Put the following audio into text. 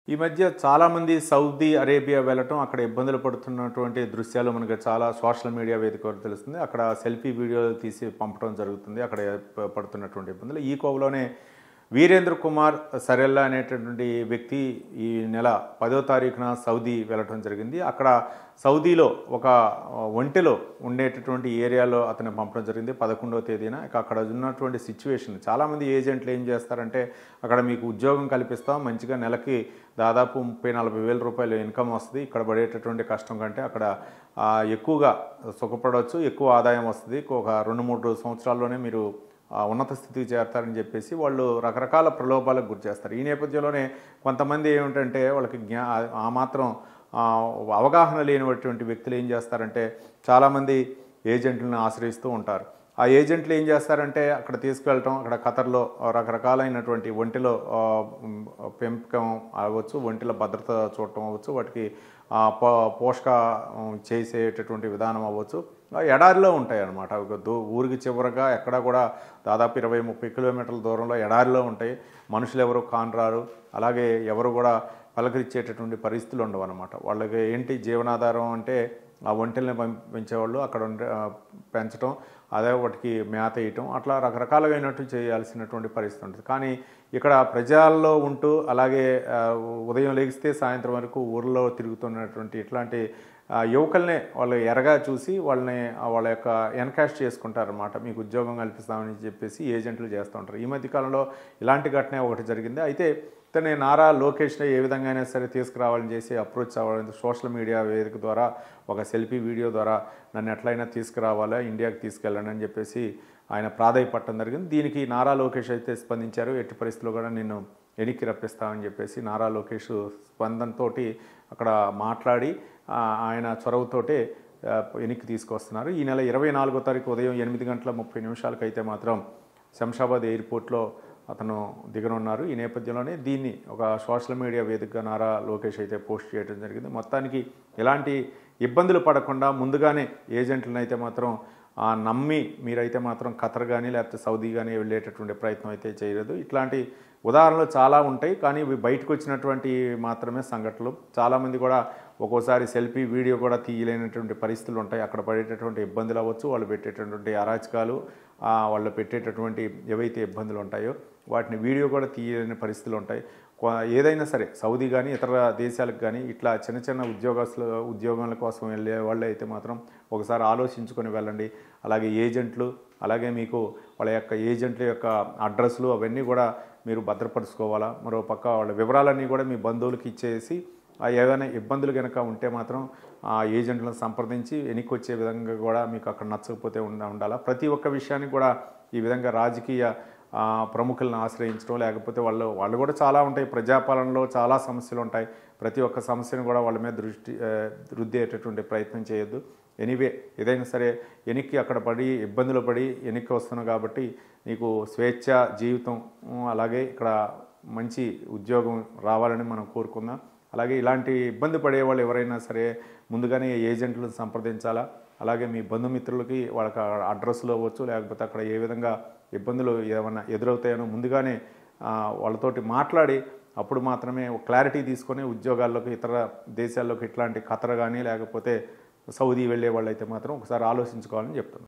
ఈ మధ్య చాలామంది సౌదీ అరేబియా వెళ్ళటం అక్కడ ఇబ్బందులు పడుతున్నటువంటి దృశ్యాలు మనకి చాలా సోషల్ మీడియా వేదిక ద్వారా తెలుస్తుంది అక్కడ సెల్ఫీ వీడియోలు తీసి పంపడం జరుగుతుంది అక్కడ ప- పడుతున్నటువంటి ఇబ్బందులు ఈ కోవలోనే వీరేంద్ర కుమార్ సరెల్లా అనేటటువంటి వ్యక్తి ఈ నెల పదో తారీఖున సౌదీ వెళ్ళటం జరిగింది అక్కడ సౌదీలో ఒక ఆ, ఒంటెలో ఉండేటటువంటి ఏరియాలో అతను పంపడం జరిగింది పదకొండవ తేదీన ఇక అక్కడ ఉన్నటువంటి సిచ్యువేషన్ చాలామంది ఏజెంట్లు ఏం చేస్తారంటే అక్కడ మీకు ఉద్యోగం కల్పిస్తాం మంచిగా నెలకి దాదాపు ముప్పై నలభై వేల రూపాయలు ఇన్కమ్ వస్తుంది ఇక్కడ పడేటటువంటి కష్టం కంటే అక్కడ ఆ, ఎక్కువగా సుఖపడవచ్చు ఎక్కువ ఆదాయం వస్తుంది ఒక రెండు మూడు సంవత్సరాల్లోనే మీరు ఆ, ఉన్నత స్థితికి చేరతారని చెప్పేసి వాళ్ళు రకరకాల ప్రలోభాలకు గురి చేస్తారు ఈ నేపథ్యంలోనే కొంతమంది ఏమిటంటే వాళ్ళకి జ్ఞా ఆ మాత్రం ఆ, అవగాహన లేనటువంటి వ్యక్తులు ఏం చేస్తారంటే చాలామంది ఏజెంట్లను ఆశ్రయిస్తూ ఉంటారు ఆ ఏజెంట్లు ఏం చేస్తారంటే అక్కడ తీసుకెళ్ళటం అక్కడ ఖతర్లో రకరకాలైనటువంటి ఒంటిలో ఆ, ఉమ్, పెంపకం అవ్వచ్చు ఒంటిలో భద్రత చూడటం అవ్వచ్చు వాటికి ఆ, పో- పోషక ఉమ్, చేసేటటువంటి విధానం అవ్వచ్చు ఆ ఎడారిలో ఉంటాయి అన్నమాట ఒక దూ- ఊరికి చివరగా ఎక్కడ కూడా దాదాపు ఇరవై ముప్పై కిలోమీటర్ల దూరంలో ఎడారిలో ఉంటాయి మనుషులు ఎవరు కానరారు అలాగే ఎవరు కూడా పలకరించేటటువంటి పరిస్థితులు ఉండవు అనమాట వాళ్ళకి ఏంటి జీవనాధారం అంటే ఆ ఒంటెల్ని పెం- పెంచేవాళ్ళు అక్కడ ఉండే ఆ, పెంచడం అదే వాటికి మేత వేయటం అట్లా రకరకాలుగైనట్టు చేయాల్సినటువంటి పరిస్థితి ఉంటుంది కానీ ఇక్కడ ప్రజల్లో ఉంటూ అలాగే ఆ, ఉదయం లెగిస్తే సాయంత్రం వరకు ఊర్లో తిరుగుతున్నటువంటి ఇట్లాంటి ఆ, యువకుల్నే వాళ్ళు ఎరగా చూసి వాళ్ళని ఆ, వాళ్ళ యొక్క ఎన్కాష్ చేసుకుంటారన్నమాట మీకు ఉద్యోగం కల్పిస్తామని చెప్పేసి ఏజెంట్లు చేస్తూ ఉంటారు ఈ మధ్య కాలంలో ఇలాంటి ఘటన ఒకటి జరిగింది అయితే ఇతని నారా లోకేష్ని ఏ విధంగా అయినా సరే తీసుకురావాలని చేసి అప్రోచ్ అవ్వాలని సోషల్ మీడియా వేదిక ద్వారా ఒక సెల్ఫీ వీడియో ద్వారా నన్ను ఎట్లయినా తీసుకురావాలా ఇండియాకి తీసుకెళ్ళండి అని చెప్పేసి ఆయన ప్రాధాయపడటం జరిగింది దీనికి నారా లోకేష్ అయితే స్పందించారు ఎట్టి పరిస్థితుల్లో కూడా నిన్ను వెనక్కి రప్పిస్తామని చెప్పేసి నారా లోకేష్ స్పందనతో అక్కడ మాట్లాడి ఆ, ఆయన చొరవతోటే ఆ, వెనక్కి తీసుకొస్తున్నారు ఈ నెల ఇరవై నాలుగో తారీఖు ఉదయం ఎనిమిది గంటల ముప్పై నిమిషాలకైతే మాత్రం శంషాబాద్ ఎయిర్పోర్ట్లో అతను దిగనున్నారు ఈ నేపథ్యంలోనే దీన్ని ఒక సోషల్ మీడియా వేదికగా నారా లోకేష్ అయితే పోస్ట్ చేయడం జరిగింది మొత్తానికి ఎలాంటి ఇబ్బందులు పడకుండా ముందుగానే ఏజెంట్లను అయితే మాత్రం ఆ, నమ్మి మీరైతే మాత్రం ఖతర్ కానీ లేకపోతే సౌదీ కానీ వెళ్ళేటటువంటి ప్రయత్నం అయితే చేయలేదు ఇట్లాంటి ఉదాహరణలు చాలా ఉంటాయి కానీ ఇవి బయటకు వచ్చినటువంటి మాత్రమే సంఘటనలు చాలామంది కూడా ఒక్కోసారి సెల్ఫీ వీడియో కూడా తీయలేనటువంటి పరిస్థితులు ఉంటాయి అక్కడ పడేటటువంటి ఇబ్బందులు అవ్వచ్చు వాళ్ళు పెట్టేటటువంటి అరాచకాలు ఆ, వాళ్ళు పెట్టేటటువంటి ఏవైతే ఇబ్బందులు ఉంటాయో వాటిని వీడియో కూడా తీయలేని పరిస్థితులు ఉంటాయి కొ- ఏదైనా సరే సౌదీ కానీ ఇతర దేశాలకు కానీ ఇట్లా చిన్న చిన్న ఉద్యోగస్తులు ఉద్యోగాల కోసం వెళ్ళే వాళ్ళు అయితే మాత్రం ఒకసారి ఆలోచించుకొని వెళ్ళండి అలాగే ఏజెంట్లు అలాగే మీకు వాళ్ళ యొక్క ఏజెంట్ల యొక్క అడ్రస్లు అవన్నీ కూడా మీరు భద్రపరుచుకోవాలా మరో పక్క వాళ్ళ వివరాలన్నీ కూడా మీ బంధువులకి ఇచ్చేసి ఆ ఏదైనా ఇబ్బందులు కనుక ఉంటే మాత్రం ఆ ఏజెంట్లను సంప్రదించి వెనక్కి వచ్చే విధంగా కూడా మీకు అక్కడ నచ్చకపోతే ఉండ ఉండాలా ప్రతి ఒక్క విషయానికి కూడా ఈ విధంగా రాజకీయ ఆ, ప్రముఖులను ఆశ్రయించడం లేకపోతే వాళ్ళు వాళ్ళు కూడా చాలా ఉంటాయి ప్రజాపాలనలో చాలా సమస్యలు ఉంటాయి ప్రతి ఒక్క సమస్యను కూడా వాళ్ళ మీద దృష్టి ఆ, రుద్దేటటువంటి ప్రయత్నం చేయొద్దు ఎనీవే ఏదైనా సరే వెనక్కి అక్కడ పడి ఇబ్బందులు పడి వెనక్కి వస్తున్నావు కాబట్టి నీకు స్వేచ్ఛ జీవితం ఉమ్, అలాగే ఇక్కడ మంచి ఉద్యోగం రావాలని మనం కోరుకుందాం అలాగే ఇలాంటి ఇబ్బంది పడే వాళ్ళు ఎవరైనా సరే ముందుగానే ఏజెంట్లను సంప్రదించాలా అలాగే మీ బంధుమిత్రులకి వాళ్ళకి అడ్రస్లు అవ్వచ్చు లేకపోతే అక్కడ ఏ విధంగా ఇబ్బందులు ఏమైనా ఎదురవుతాయనో ముందుగానే ఆ, వాళ్ళతోటి మాట్లాడి అప్పుడు మాత్రమే ఒక క్లారిటీ తీసుకొని ఉద్యోగాల్లోకి ఇతర దేశాల్లోకి ఇట్లాంటి ఖతర కానీ లేకపోతే సౌదీ వెళ్ళే వాళ్ళు అయితే మాత్రం ఒకసారి ఆలోచించుకోవాలని చెప్తున్నాను